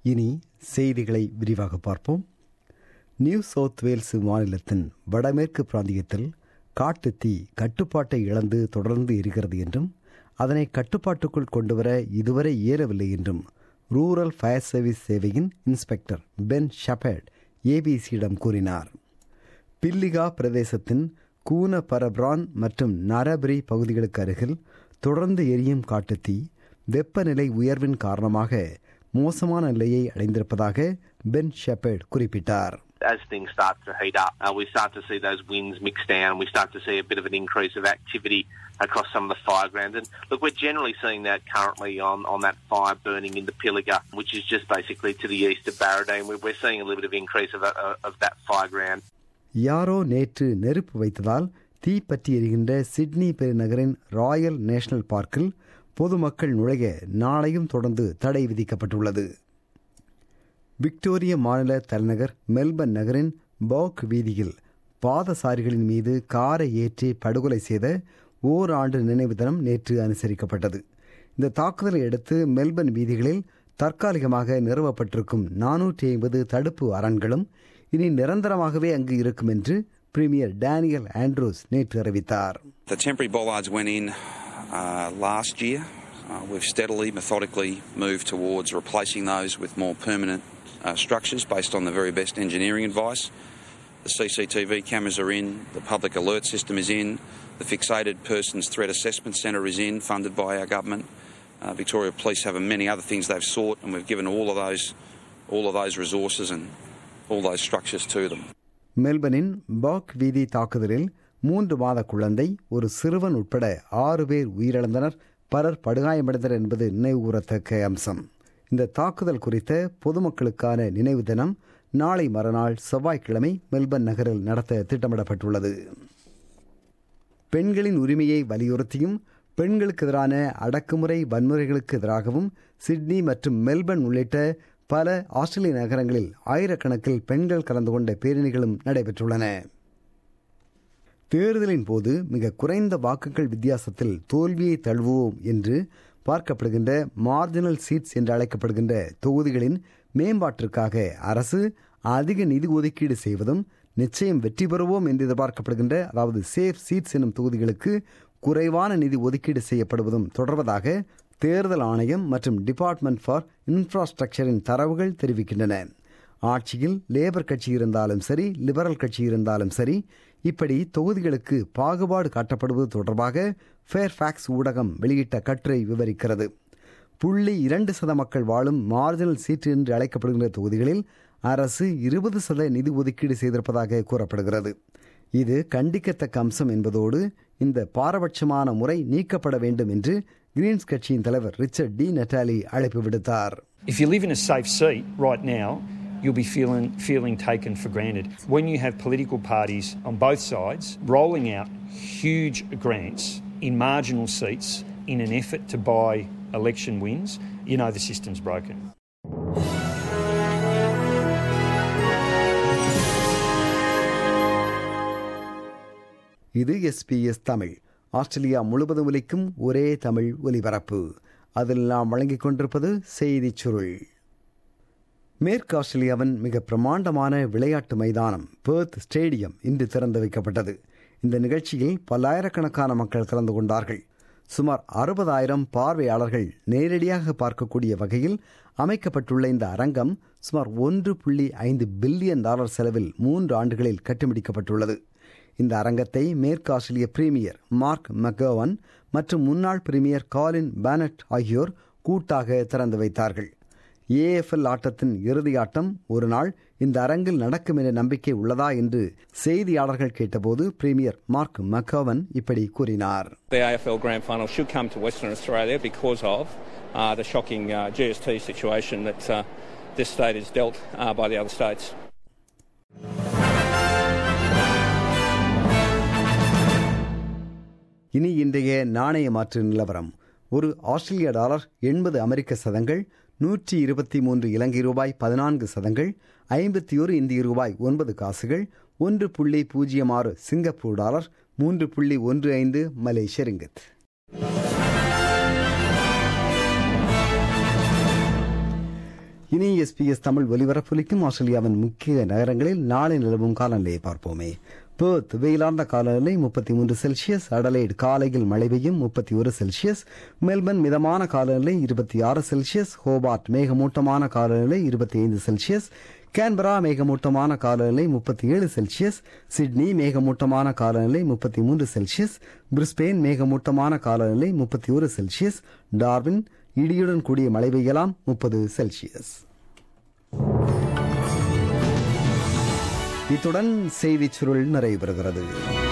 இனி செய்திகளை விரிவாக பார்ப்போம் நியூ சவுத் வேல்ஸ் மாநிலத்தின் வடமேற்கு பிராந்தியத்தில் காட்டுத்தீ கட்டுப்பாட்டை இழந்து தொடர்ந்து எரிகிறது என்றும் அதனை கட்டுப்பாட்டுக்குள் கொண்டுவர இதுவரை இயலவில்லை என்றும் ரூரல் ஃபயர் சர்வீஸ் சேவையின் இன்ஸ்பெக்டர் பென் ஷபர்ட் ஏபிசியிடம் கூறினார் பில்லிகா பிரதேசத்தின் கூன பரப்ரான் மற்றும் நரபிரி பகுதிகளுக்கு அருகில் தொடர்ந்து எரியும் காட்டுத்தீ வெப்பநிலை உயர்வின் காரணமாக மோசமான நிலையை அடைந்திருப்பதாக பென் ஷெப்பர்ட் குறிப்பிட்டார் as things start to heat up, uh, we start to see those winds mix down and we start to see a bit of an increase of activity across some of the fire grounds. And look, we're generally seeing that currently on, on that fire burning in the Pilliga, which is just basically to the east of Barradine. We're, we're seeing a little bit of increase of, uh, of that fire ground. யாரோ நேற்று நெருப்பு வைத்ததால் தீ பற்றி எரிகின்ற Sydney பெருநகரின் Royal national பார்க்கில் பொதுமக்கள் நுழைய நாளையும் தொடர்ந்து தடை விதிக்கப்பட்டுள்ளது விக்டோரிய மாநில தலைநகர் மெல்பர்ன் நகரின் பாக் வீதியில் பாதசாரிகளின் மீது காரை ஏற்றி படுகொலை செய்த ஓராண்டு நினைவு தினம் நேற்று அனுசரிக்கப்பட்டது இந்த தாக்குதலை அடுத்து மெல்பர்ன் வீதிகளில் தற்காலிகமாக நிறுவப்பட்டிருக்கும் நானூற்றி ஐம்பது தடுப்பு அரண்களும் இனி நிரந்தரமாகவே அங்கு இருக்கும் என்று பிரீமியர் டேனியல் ஆண்ட்ரூஸ் நேற்று அறிவித்தார் The temporary bollards went in uh, last year. Uh, we've steadily, methodically moved towards replacing those with more permanent uh, structures based on the very best engineering advice. The CCTV cameras are in, the public alert system is in, the Fixated Persons Threat Assessment Centre is in, funded by our government. Uh, Victoria Police have many other things they've sought, and we've given all of those, all of those resources and all those structures to them. மெல்பர்னின் பாக் வீதி தாக்குதலில் மூன்று மாத குழந்தை ஒரு சிறுவன் உட்பட ஆறு பேர் உயிரிழந்தனர் பலர் படுகாயமடைந்தனர் என்பது நினைவுகூரத்தக்க அம்சம் இந்த தாக்குதல் குறித்த பொதுமக்களுக்கான நினைவு தினம் நாளை மறுநாள் செவ்வாய்க்கிழமை மெல்பர்ன் நகரில் நடத்த திட்டமிடப்பட்டுள்ளது பெண்களின் உரிமையை வலியுறுத்தியும் பெண்களுக்கு எதிரான அடக்குமுறை வன்முறைகளுக்கு எதிராகவும் சிட்னி மற்றும் மெல்பர்ன் உள்ளிட்ட பல ஆஸ்திரேலிய நகரங்களில் ஆயிரக்கணக்கில் பெண்கள் கலந்து கொண்ட பேரணிகளும் நடைபெற்றுள்ளன தேர்தலின் போது மிக குறைந்த வாக்குகள் வித்தியாசத்தில் தோல்வியை தழுவுவோம் என்று பார்க்கப்படுகின்ற மார்ஜினல் சீட்ஸ் என்று அழைக்கப்படுகின்ற தொகுதிகளின் மேம்பாட்டிற்காக அரசு அதிக நிதி ஒதுக்கீடு செய்வதும் நிச்சயம் வெற்றி பெறுவோம் என்று எதிர்பார்க்கப்படுகின்ற அதாவது சேஃப் சீட்ஸ் எனும் தொகுதிகளுக்கு குறைவான நிதி ஒதுக்கீடு செய்யப்படுவதும் தொடர்வதாக தேர்தல் ஆணையம் மற்றும் டிபார்ட்மெண்ட் ஃபார் இன்ஃப்ராஸ்ட்ரக்சரின் தரவுகள் தெரிவிக்கின்றன ஆட்சியில் லேபர் கட்சி இருந்தாலும் சரி லிபரல் கட்சி இருந்தாலும் சரி இப்படி தொகுதிகளுக்கு பாகுபாடு காட்டப்படுவது தொடர்பாக ஃபேர்ஃபேக்ஸ் ஊடகம் வெளியிட்ட கட்டுரை விவரிக்கிறது புள்ளி இரண்டு சத மக்கள் வாழும் மார்ஜினல் சீட்டு என்று அழைக்கப்படுகின்ற தொகுதிகளில் அரசு இருபது சத நிதி ஒதுக்கீடு செய்திருப்பதாக கூறப்படுகிறது இது கண்டிக்கத்தக்க அம்சம் என்பதோடு இந்த பாரபட்சமான முறை நீக்கப்பட வேண்டும் என்று கிரீன்ஸ் கட்சியின் தலைவர் ரிச்சர்ட் டி நெட்டாலி அழைப்பு விடுத்தார் If you live in a safe seat right now, you'll be feeling, feeling taken for granted. When you have political parties on both sides rolling out huge grants in marginal seats in an effort to buy election wins, you know the system's broken. இது SBS Tamil Australia முழுவதும் ஒலிக்கும் ஒரே தமிழ் ஒலிபரப்பு அதில் நாம் வழங்கிக் கொண்டிருப்பது செய்திச் சுருள் மேற்கு ஆஸ்திரேலியாவின் மிக பிரமாண்டமான விளையாட்டு மைதானம் பேர்த் ஸ்டேடியம் இன்று திறந்து வைக்கப்பட்டது இந்த நிகழ்ச்சியில் பல்லாயிரக்கணக்கான மக்கள் கலந்து கொண்டார்கள் சுமார் அறுபதாயிரம் பார்வையாளர்கள் நேரடியாக பார்க்கக்கூடிய வகையில் அமைக்கப்பட்டுள்ள இந்த அரங்கம் சுமார் ஒன்று புள்ளி ஐந்து பில்லியன் டாலர் செலவில் மூன்று ஆண்டுகளில் கட்டுப்பிடிக்கப்பட்டுள்ளது இந்த அரங்கத்தை மேற்கு ஆஸ்திரேலிய பிரீமியர் மார்க் மெக்கோவன் மற்றும் முன்னாள் பிரீமியர் காலின் பேனட் ஆகியோர் கூட்டாக திறந்து வைத்தார்கள் ஏஎஃப்எல் ஆட்டத்தின் இறுதி ஆட்டம் ஒரு நாள் இந்த அரங்கில் நடக்கும் என்ற நம்பிக்கை உள்ளதா என்று செய்தியாளர்கள் கேட்டபோது பிரீமியர் மார்க் மெக்கோவன் இப்படி கூறினார் The AFL Grand Final should come to Western Australia because of uh, the shocking uh, GST situation that uh, this state is dealt uh, by the other states. இனி இன்றைய நாணய மாற்று நிலவரம் ஒரு ஆஸ்திரேலிய dollar எண்பது அமெரிக்க சதங்கள் நூற்றி இருபத்தி மூன்று இலங்கை ரூபாய் பதினான்கு சதங்கள் ஐம்பத்தி ஒரு இந்திய ரூபாய் ஒன்பது காசுகள் ஒன்று புள்ளி பூஜ்ஜியம் ஆறு சிங்கப்பூர் டாலர் மூன்று புள்ளி ஒன்று ஐந்து மலேசிய ரிங்கத் இனி எஸ்பிஎஸ் தமிழ் ஒலிபரப்பொலிக்கும் ஆஸ்திரேலியாவின் முக்கிய நகரங்களில் நாளை நிலவும் காலநிலையை பார்ப்போமே பேர்த் வெயிலார்ந்த காலநிலை முப்பத்தி மூன்று செல்சியஸ் அடலைட் காலையில் மழை பெய்யும் முப்பத்தி ஒரு செல்சியஸ் மெல்பர்ன் மிதமான காலநிலை இருபத்தி ஆறு செல்சியஸ் ஹோபார்ட் மேகமூட்டமான காலநிலை இருபத்தி ஐந்து செல்சியஸ் கேன்பரா மேகமூட்டமான காலநிலை முப்பத்தி ஏழு செல்சியஸ் சிட்னி மேகமூட்டமான காலநிலை முப்பத்தி மூன்று செல்சியஸ் பிரிஸ்பெயின் மேகமூட்டமான காலநிலை முப்பத்தி ஒரு செல்சியஸ் டார்வின் இடியுடன் கூடிய மழை பெய்யலாம் முப்பது செல்சியஸ் இத்துடன் செய்திச் சுருள் நிறைவு பெறுகிறது